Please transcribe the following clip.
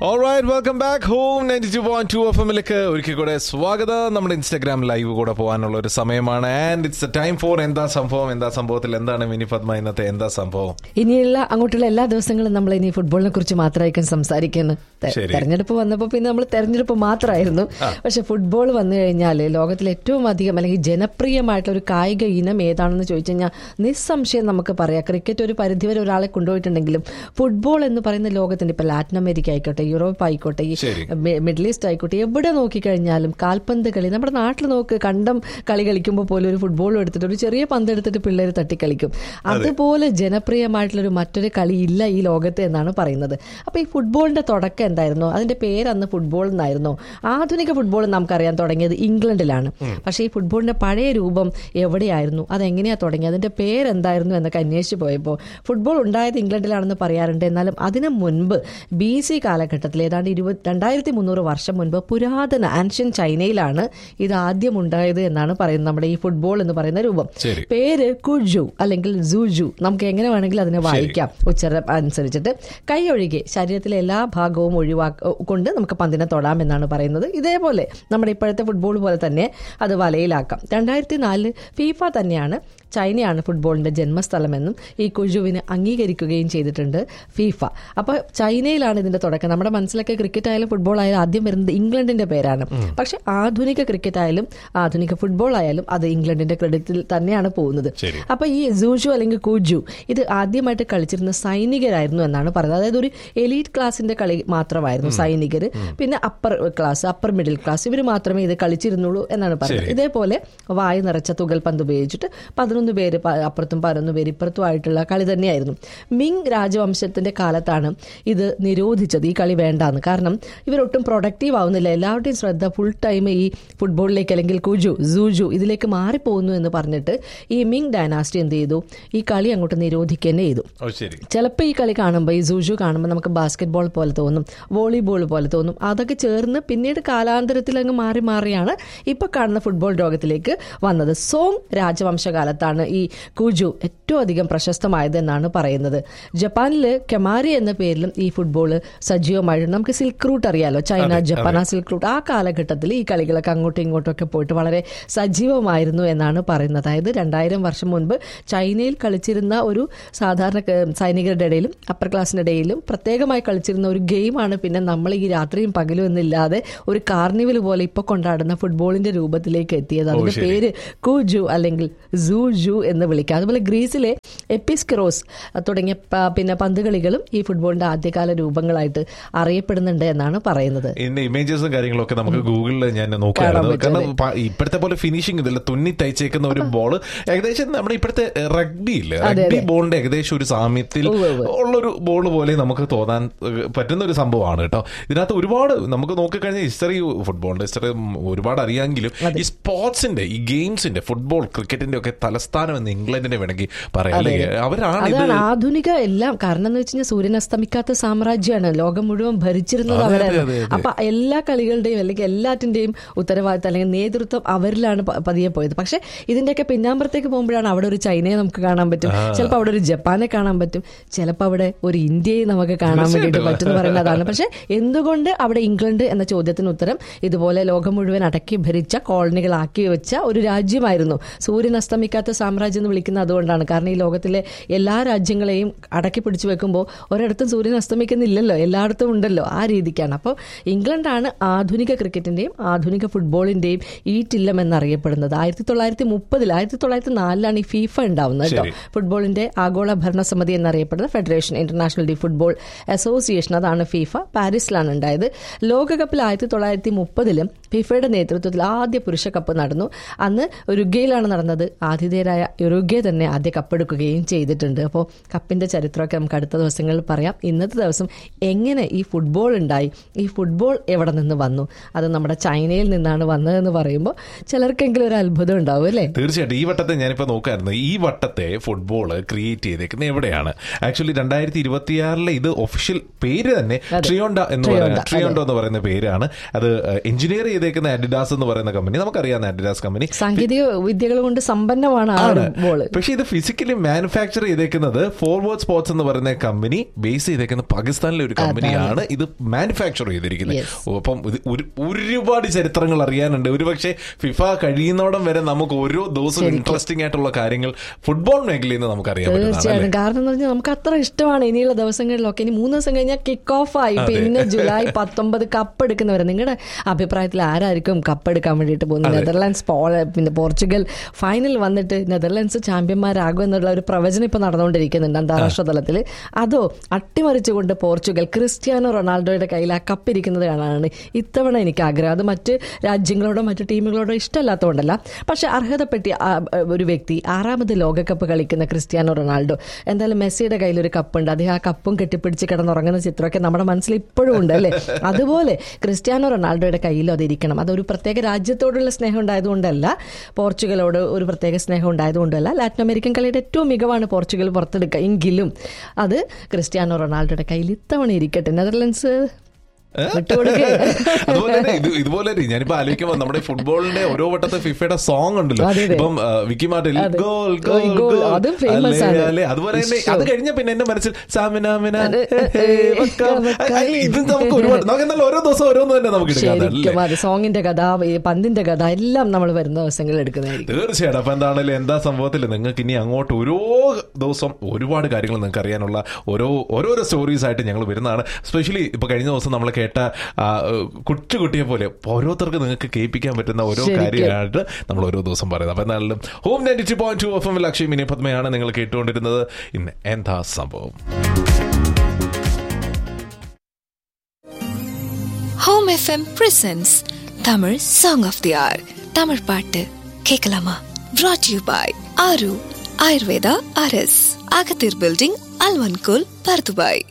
Alright welcome back home ninety two point two F എമ്മിലേക്ക് ഒരിക്കൽ കൂടെ സ്വാഗതം നമ്മുടെ ഇൻസ്റ്റാഗ്രാം ലൈവ് കൂടെ പോകാനുള്ള ഒരു സമയമാണ് ആൻഡ് ഇറ്റ്സ് ടൈം ഫോർ എന്താ സംഭവം എന്താ സംഭവത്തിൽ എന്താണ് മിനി പത്മ ഇന്നത്തെ എന്താ സംഭവം ഇനിയുള്ള അങ്ങോട്ടുള്ള എല്ലാ ദിവസങ്ങളും നമ്മൾ ഇനി ഫുട്ബോളിനെ കുറിച്ച് മാത്രമായിരിക്കും സംസാരിക്കുന്നത് തെ- ശരി. തെരഞ്ഞെടുപ്പ് വന്നപ്പോൾ പിന്നെ നമ്മൾ തെരഞ്ഞെടുപ്പ് മാത്രമായിരുന്നു പക്ഷെ ഫുട്ബോൾ വന്നു കഴിഞ്ഞാൽ ലോകത്തിൽ ഏറ്റവും അധികം അല്ലെങ്കിൽ ജനപ്രിയമായിട്ടുള്ള ഒരു കായിക ഇനം ഏതാണെന്ന് ചോദിച്ചു കഴിഞ്ഞാൽ നിസ്സംശയം നമുക്ക് പറയാം ക്രിക്കറ്റ് ഒരു പരിധിവരെ ഒരാളെ കൊണ്ടുപോയിട്ടുണ്ടെങ്കിലും ഫുട്ബോൾ എന്ന് പറയുന്ന ലോകത്തിന്റെ ഇപ്പൊ ലാറ്റിൻ അമേരിക്ക ആയിക്കോട്ടെ യൂറോപ്പ് ആയിക്കോട്ടെ ഈ ശരി. മി- മിഡിൽ ഈസ്റ്റ് ആയിക്കോട്ടെ എവിടെ നോക്കിക്കഴിഞ്ഞാലും കാൽപന്ത് കളി നമ്മുടെ നാട്ടിൽ നോക്ക് കണ്ടം കളി കളിക്കുമ്പോൾ പോലും ഒരു ഫുട്ബോൾ എടുത്തിട്ട് ഒരു ചെറിയ പന്ത് എടുത്തിട്ട് പിള്ളേർ തട്ടിക്കളിക്കും അതുപോലെ ജനപ്രിയമായിട്ടുള്ള ഒരു മറ്റൊരു കളി ഇല്ല ഈ ലോകത്ത് എന്നാണ് പറയുന്നത് അപ്പൊ ഈ ഫുട്ബോളിന്റെ തുടക്കം എന്തായിരുന്നു അതിന്റെ പേര് അന്ന് ഫുട്ബോൾ എന്നായിരുന്നു ആധുനിക ഫുട്ബോൾ നമുക്കറിയാൻ തുടങ്ങിയത് ഇംഗ്ലണ്ടിലാണ് പക്ഷേ ഈ ഫുട്ബോളിന്റെ പഴയ രൂപം എവിടെയായിരുന്നു അതെങ്ങനെയാ തുടങ്ങിയത് അതിന്റെ പേരെന്തായിരുന്നു എന്നൊക്കെ അന്വേഷിച്ച് പോയപ്പോൾ ഫുട്ബോൾ ഉണ്ടായത് ഇംഗ്ലണ്ടിലാണെന്ന് പറയാറുണ്ട് എന്നാലും അതിനു മുൻപ് ബി സി കാലഘട്ടത്തിൽ ഏതാണ്ട് ഇരുപത് രണ്ടായിരത്തി മുന്നൂറ് വർഷം മുൻപ് പുരാതന ആൻഷ്യൻ ചൈനയിലാണ് ഇത് ആദ്യം ഉണ്ടായത് എന്നാണ് പറയുന്നത് നമ്മുടെ ഈ ഫുട്ബോൾ എന്ന് പറയുന്ന രൂപം ശരി. പേര് കുജു അല്ലെങ്കിൽ സൂജു നമുക്ക് എങ്ങനെ വേണമെങ്കിലും അതിനെ വായിക്കാം ഉച്ചാരണം അനുസരിച്ചിട്ട് കൈ ഒഴികെ ശരീരത്തിലെ എല്ലാ ഭാഗവും ഒഴിവാക്ക കൊണ്ട് നമുക്ക് പന്തിനെ തൊടാം എന്നാണ് പറയുന്നത് ഇതേപോലെ നമ്മുടെ ഇപ്പോഴത്തെ ഫുട്ബോൾ പോലെ തന്നെ അത് വലയിലാക്കാം രണ്ടായിരത്തി നാലില് ഫീഫ തന്നെയാണ് ചൈനയാണ് ഫുട്ബോളിന്റെ ജന്മസ്ഥലമെന്നും ഈ കുജുവിന് അംഗീകരിക്കുകയും ചെയ്തിട്ടുണ്ട് ഫീഫ അപ്പോൾ ചൈനയിലാണ് ഇതിന്റെ തുടക്കം നമ്മുടെ മനസ്സിലൊക്കെ ക്രിക്കറ്റ് ആയാലും ഫുട്ബോൾ ആയാലും ആദ്യം വരുന്നത് ഇംഗ്ലണ്ടിന്റെ പേരാണ് പക്ഷെ ആധുനിക ക്രിക്കറ്റ് ആയാലും ആധുനിക ഫുട്ബോൾ ആയാലും അത് ഇംഗ്ലണ്ടിന്റെ ക്രെഡിറ്റിൽ തന്നെയാണ് പോകുന്നത് ശരി. അപ്പൊ ഈ സൂജു അല്ലെങ്കിൽ കുജു ഇത് ആദ്യമായിട്ട് കളിച്ചിരുന്ന സൈനികരായിരുന്നു എന്നാണ് പറയുന്നത് അതായത് ഒരു എലീറ്റ് ക്ലാസിന്റെ കളി മാത്രമായിരുന്നു സൈനികർ പിന്നെ upper class upper middle class ഇവർ മാത്രമേ ഇത് കളിച്ചിരുന്നുള്ളൂ എന്നാണ് പറയുന്നത് ശരി. ഇതേപോലെ വായു നിറച്ച തുകൽ പന്ത് ഉപയോഗിച്ചിട്ട് പതിനൊന്ന് പേര് പ- അപ്പുറത്തും പതിനൊന്ന് പേര് ഇപ്പുറത്തും ആയിട്ടുള്ള കളി തന്നെയായിരുന്നു മിങ് രാജവംശത്തിന്റെ കാലത്താണ് ഇത് നിരോധിച്ചത് ഈ കളി വേണ്ടാന്ന് കാരണം ഇവരൊട്ടും പ്രൊഡക്റ്റീവ് ആവുന്നില്ല എല്ലാവരുടെയും ശ്രദ്ധ ഫുൾ ടൈം ഈ ഫുട്ബോളിലേക്ക് അല്ലെങ്കിൽ കുജു സൂജു ഇതിലേക്ക് മാറിപ്പോകുന്നു എന്ന് പറഞ്ഞിട്ട് ഈ മിങ് ഡൈനാസ്റ്റി എന്ത് ചെയ്തു ഈ കളി അങ്ങോട്ട് നിരോധിക്കുക തന്നെ ചെയ്തു ഓ ശരി ചിലപ്പോൾ ഈ കളി കാണുമ്പോൾ ഈ സൂജു കാണുമ്പോൾ നമുക്ക് ബാസ്കറ്റ് ബോൾ പോലെ തോന്നും വോളിബോൾ പോലെ തോന്നും അതൊക്കെ ചേർന്ന് പിന്നീട് കാലാന്തരത്തിൽ അങ്ങ് മാറി മാറിയാണ് ഇപ്പൊ കാണുന്ന ഫുട്ബോൾ ലോകത്തിലേക്ക് വന്നത് സോങ് രാജവംശകാലത്താണ് ഈ കുജു ഏറ്റവും അധികം പ്രശസ്തമായത് എന്നാണ് പറയുന്നത് ജപ്പാനില് കെമാരി എന്ന പേരിലും ഈ ഫുട്ബോൾ സജീവമായിട്ട് നമുക്ക് സിൽക്ക് റൂട്ട് അറിയാലോ ചൈന അതെ, ജപ്പാൻ അതെ. ആ സിൽക്ക് റൂട്ട് ആ കാലഘട്ടത്തിൽ ഈ കളികളൊക്കെ അങ്ങോട്ടും ഇങ്ങോട്ടും ഒക്കെ പോയിട്ട് വളരെ സജീവമായിരുന്നു എന്നാണ് പറയുന്നത് അതായത് രണ്ടായിരം വർഷം മുൻപ് ചൈനയിൽ കളിച്ചിരുന്ന ഒരു സാധാരണ ക- സൈനികരുടെ ഇടയിലും അപ്പർ ക്ലാസ്സിന്റെ ഇടയിലും പ്രത്യേകമായി കളിച്ചിരുന്ന ഒരു ഗെയിമാണ് പിന്നെ നമ്മൾ ഈ രാത്രിയും പകലും എന്നില്ലാതെ ഒരു കാർണിവൽ പോലെ ഇപ്പൊ കൊണ്ടാടുന്ന ഫുട്ബോളിന്റെ രൂപത്തിലേക്ക് എത്തിയത് അതിന്റെ ശരി. പേര് കുജു അല്ലെങ്കിൽ സൂജു എന്ന് വിളിക്കാം അതുപോലെ ഗ്രീസിലെ എപ്പിസ്കെറോസ് തുടങ്ങിയ പ- പിന്നെ പന്തുകളികളും ഈ ഫുട്ബോളിന്റെ ആദ്യകാല രൂപങ്ങളായിട്ട് അറിയപ്പെടുന്നുണ്ട് എന്നാണ് പറയുന്നത് ഇതിന്റെ ഇമേജസും കാര്യങ്ങളൊക്കെ നമുക്ക് ഗൂഗിളിൽ ഞാൻ നോക്കിയായിരുന്നു കാണാൻ പറ്റും, കാരണം പ- ഇപ്പോഴത്തെ പോലെ ഫിനിഷിംഗ് ഇതില്ല തുന്നി തയ്ച്ചേക്കുന്ന ഒരു ബോൾ ഏകദേശം നമ്മുടെ ഇപ്പോഴത്തെ റഗ്ബി ഇല്ലേ അതെ, റഗ്ബി അതെ. ബോളിന്റെ ഏകദേശം ഒരു സാമ്യത്തിൽ ഉവ്വ് ഉവ്വ്. ഉള്ളൊരു ബോൾ പോലെ നമുക്ക് തോന്നാൻ ഏഹ്, പറ്റുന്ന ഒരു സംഭവമാണ് കേട്ടോ ഇതിനകത്ത് ഒരുപാട് നമുക്ക് നോക്കിക്കഴിഞ്ഞാൽ ഹിസ്റ്ററി ഫുട്ബോളിന്റെ ഹിസ്റ്ററി ഒരുപാട് അറിയാമെങ്കിലും ഈ സ്പോർട്സിന്റെ ഈ ഗെയിംസിന്റെ ഫുട്ബോൾ ക്രിക്കറ്റിന്റെ ഒക്കെ തലസ്ഥാനം എന്ന് ഇംഗ്ലണ്ടിനെ വേണമെങ്കിൽ പറയാം അതെ. അല്ലേ അവരാണ് ഇത് അതാണ് ആധുനിക എല്ലാം കാരണം എന്ന് വെച്ച് കഴിഞ്ഞാൽ സൂര്യൻ അസ്തമിക്കാത്ത സാമ്രാജ്യമാണ് ലോകം മുഴുവൻ ഭരിച്ചിരുന്നത് അതെ, അതെ, അവരായിരുന്നു അതെ, അതെ. അപ്പൊ എല്ലാ കളികളുടെയും അല്ലെങ്കിൽ എല്ലാറ്റിന്റെയും ഉത്തരവാദിത്തം അല്ലെങ്കിൽ നേതൃത്വം അവരിലാണ് പ- പതിയെ പോയത് പക്ഷെ ഇതിന്റെയൊക്കെ പിന്നാമ്പുറത്തേക്ക് പോകുമ്പോഴാണ് അവിടെ ഒരു ചൈനയെ നമുക്ക് കാണാൻ പറ്റും ചിലപ്പോൾ അവിടെ ഒരു ജപ്പാനെ കാണാൻ പറ്റും ചിലപ്പോൾ അവിടെ ഒരു ഇന്ത്യയെ നമുക്ക് കാണാൻ വേണ്ടിയിട്ട് തീർച്ചയായിട്ടും. പറ്റും എന്ന് പറയുന്നതാണ് പക്ഷെ എന്തുകൊണ്ട് അവിടെ ഇംഗ്ലണ്ട് എന്ന ചോദ്യത്തിന് ഉത്തരം ഇതുപോലെ ലോകം മുഴുവൻ അടക്കി ഭരിച്ച കോളനികളാക്കി വെച്ച ഒരു രാജ്യമായിരുന്നു സൂര്യൻ അസ്തമിക്കാത്ത സാമ്രാജ്യം എന്ന് വിളിക്കുന്നത് അതുകൊണ്ടാണ് കാരണം ഈ ലോകത്തിലെ എല്ലാ രാജ്യങ്ങളെയും അടക്കി പിടിച്ചു വെക്കുമ്പോൾ ഒരിടത്തും സൂര്യൻ അസ്തമിക്കുന്നില്ലല്ലോ എല്ലായിടത്തും ഉണ്ടല്ലോ ആ രീതിക്കാണ് അപ്പോൾ ഇംഗ്ലണ്ടാണ് ആധുനിക ക്രിക്കറ്റിന്റെയും ആധുനിക ഫുട്ബോളിന്റെയും ഈറ്റില്ലം എന്നറിയപ്പെടുന്നത് ആയിരത്തി തൊള്ളായിരത്തി മുപ്പതിൽ ആയിരത്തി തൊള്ളായിരത്തി നാലിലാണ് ഈ ഫീഫ ഉണ്ടാവുന്നത് കേട്ടോ ശരി. ഫുട്ബോളിന്റെ ആഗോള ഭരണസമിതി എന്നറിയപ്പെടുന്ന federation international de football association അതാണ് ഫീഫ പാരീസിലാണ് ഉണ്ടായത് ലോകകപ്പിൽ ആയിരത്തി തൊള്ളായിരത്തി മുപ്പതിലും ഫിഫയുടെ നേതൃത്വത്തിൽ ആദ്യ പുരുഷ കപ്പ് നടന്നു അന്ന് ഉരുഗ്വയിലാണ് നടന്നത് ആതിഥേയരായ ഉരുഗ്വ തന്നെ ആദ്യ കപ്പെടുക്കുകയും ചെയ്തിട്ടുണ്ട് അപ്പോൾ കപ്പിന്റെ ചരിത്രമൊക്കെ നമുക്ക് അടുത്ത ദിവസങ്ങളിൽ പറയാം ഇന്നത്തെ ദിവസം എങ്ങനെ ഈ ഫുട്ബോൾ ഉണ്ടായി ഈ ഫുട്ബോൾ എവിടെ നിന്ന് വന്നു അത് നമ്മുടെ ചൈനയിൽ നിന്നാണ് വന്നതെന്ന് പറയുമ്പോൾ ചിലർക്കെങ്കിലും ഒരു അത്ഭുതം ഉണ്ടാവും അല്ലേ തീർച്ചയായിട്ടും ഈ വട്ടത്തെ ഞാനിപ്പോ നോക്കായിരുന്നു ഈ വട്ടത്തെ ഫുട്ബോൾ ക്രിയേറ്റ് ചെയ്തേക്കുന്നത് എവിടെയാണ് ആക്ച്വലി രണ്ടായിരത്തി ഇരുപത്തിയാറിലെ ഇത് ഒഫീഷ്യൽ പേര് തന്നെ അതെ. ട്രിയോണ്ട എന്ന് ട്രിയോണ്ട, പറയുന്ന അതെ. ട്രിയോണ്ടോ എന്ന് പറയുന്ന പേരാണ് അത് എഞ്ചിനീയർ ചെയ്ത് ചെയ്തേക്കുന്ന അഡിഡാസ് എന്ന് പറയുന്ന കമ്പനി നമുക്കറിയാവുന്ന അഡിഡാസ് കമ്പനി സാങ്കേതിക വിദ്യകൾ കൊണ്ട് സമ്പന്നമാണ് ആ ഒരു ബോള് പക്ഷെ ഇത് ഫിസിക്കലി മാനുഫാക്ചർ ചെയ്തേക്കുന്നത് ഫോർവേഡ് സ്പോർട്സ് എന്ന് പറയുന്ന കമ്പനി ബേസ് ചെയ്തേക്കുന്ന പാകിസ്ഥാനിലെ ഒരു കമ്പനിയാണ് ഇത് മാനുഫാക്ചർ ചെയ്തിരിക്കുന്നത് Yes. ഓ, അപ്പം ഇത് ഒരു- ഒരുപാട് ചരിത്രങ്ങൾ അറിയാനുണ്ട് ഒരുപക്ഷെ ഫിഫ കഴിയുന്നോടം വരെ നമുക്ക് ഓരോ ദിവസവും ഇൻട്രസ്റ്റിംഗ് ആയിട്ടുള്ള കാര്യങ്ങൾ ഫുട്ബോൾ മേഖലയിൽ നിന്ന് നമുക്ക് അറിയാൻ പറ്റുന്നതാണ് അല്ലേ? തീർച്ചയായും കാരണം എന്ന് പറഞ്ഞാൽ നമുക്ക് അത്ര ഇഷ്ടമാണ് ഇനിയുള്ള ദിവസങ്ങളിലൊക്കെ ഇനി മൂന്ന് ദിവസം കഴിഞ്ഞാൽ കിക്ക് ഓഫ് ആയി പിന്നെ ജൂലൈ പത്തൊമ്പത് കപ്പ് എടുക്കുന്നവരെ നിങ്ങളുടെ അഭിപ്രായത്തിൽ ആരായിരിക്കും കപ്പ് എടുക്കാൻ വേണ്ടിയിട്ട് പോകുന്നത് നെതർലാൻഡ്സ് പോ- പിന്നെ പോർച്ചുഗൽ ഫൈനൽ വന്നിട്ട് നെതർലാൻഡ്സ് ചാമ്പ്യന്മാരാകും എന്നുള്ള ഒരു പ്രവചനം ഇപ്പൊ നടന്നുകൊണ്ടിരിക്കുന്നുണ്ട് അന്താരാഷ്ട്ര തലത്തിൽ അതോ അട്ടിമറിച്ചുകൊണ്ട് പോർച്ചുഗൽ ക്രിസ്ത്യാനോ റൊണാൾഡോയുടെ കയ്യിൽ ആ കപ്പ് ഇരിക്കുന്നത് കാണാനാണ് ഇത്തവണ എനിക്ക് ആഗ്രഹം അത് മറ്റ് രാജ്യങ്ങളോടോ മറ്റു ടീമുകളോടോ ഇഷ്ടമല്ലാത്തതുകൊണ്ടല്ല പക്ഷെ അർഹതപ്പെട്ടി ആ, ഒരു വ്യക്തി ആറാമത് ലോകകപ്പ് കളിക്കുന്ന ക്രിസ്ത്യാനോ റൊണാൾഡോ എന്തായാലും മെസ്സിയുടെ കയ്യിൽ ഒരു കപ്പുണ്ട് അദ്ദേഹം ആ കപ്പും കെട്ടിപ്പിടിച്ച് കിടന്നുറങ്ങുന്ന ചിത്രമൊക്കെ നമ്മുടെ മനസ്സിൽ ഇപ്പോഴും ഉണ്ട് അല്ലേ അതുപോലെ ക്രിസ്ത്യാനോ റൊണാൾഡോയുടെ കയ്യിലും അതിരിക്കണം അതൊരു പ്രത്യേക രാജ്യത്തോടുള്ള സ്നേഹം ഉണ്ടായതുകൊണ്ടല്ല പോർച്ചുഗലോട് ഒരു പ്രത്യേക സ്നേഹം ഉണ്ടായതുകൊണ്ടല്ല ലാറ്റിൻ അമേരിക്കൻ കളിയുടെ ഏറ്റവും മികവാണ് പോർച്ചുഗൽ പുറത്തെടുക്കുക എങ്കിലും അത് ക്രിസ്ത്യാനോ റൊണാൾഡോയുടെ കയ്യിൽ ഇത്തവണ ഇരിക്കട്ടെ നെതർലൻഡ്സ് വിട്ടുകൊടുക്കുക അതുപോലെ തന്നെ ഇത് ഇതുപോലെ തന്നെ ഞാനിപ്പോ ആലോചിക്കുമ്പോൾ നമ്മുടെ ഫുട്ബോളിന്റെ ഓരോ വട്ടത്തെ ഫിഫയുടെ സോങ് ഉണ്ടല്ലോ അതെ, അതെ. ഇപ്പം ആ, വിക്കി മാർട്ടിൽ അതെ. Goal goal, goal goal. Goal അതും famous അല്ലേ, ആണ്. അല്ലേ. അതുപോലെ തന്നെ ഇഷ്ടം. അത് കഴിഞ്ഞ പിന്നെ എന്റെ മനസ്സിൽ സാമിനാമിന അതെ, ഹേ, ഹേ, ഏ, വക്കാം. വക്കാം. ഇത് നമുക്ക് ഒരുപാട് നമുക്ക് എന്നാലും ഓരോ ദിവസം ഓരോന്ന് തന്നെ നമുക്ക് എടുക്കാം ശരിക്കും അത് സോങ്ങിന്റെ കഥ ഈ പന്തിന്റെ കഥ എല്ലാം നമ്മൾ വരുന്ന ദിവസങ്ങളിൽ എടുക്കുന്നതായിരിക്കും തീർച്ചയായിട്ടും അപ്പൊ എന്താണെങ്കിലും എന്താ സംഭവത്തിൽ നിങ്ങൾക്ക് ഇനി അങ്ങോട്ട് ഓരോ ദിവസം ഒരുപാട് കാര്യങ്ങൾ നിങ്ങൾക്ക് അറിയാനുള്ള ഓരോ ഓരോരോ സ്റ്റോറീസ് ആയിട്ട് ഞങ്ങൾ വരുന്നതാണ് സ്പെഷ്യലി ഇപ്പൊ കഴിഞ്ഞ ദിവസം നമ്മൾ കേട്ട ആ, കൊച്ചു കുട്ടിയെ പോലെ ഓരോരുത്തർക്ക് നിങ്ങൾക്ക് കേൾപ്പിക്കാൻ പറ്റുന്ന ഓരോ ശരിക്കും. കാര്യമായിട്ട് നമ്മൾ ഓരോ ദിവസം പറയുന്നത് അപ്പൊ എന്നാലും home ninety two point two F M Lakshmi Mini പത്മയാണ് നിങ്ങൾ കേട്ടുകൊണ്ടിരുന്നത് ഇന്ന് എന്താ സംഭവം home FM presents Tamil song of the hour Tamil பாட்டு கேட்கலாமா brought யூ பாய் ஆரு ஆயுர்வேதா அரஸ் அகத்தீர் பில்டிங் அல்வன்கோல் பர்துபாய்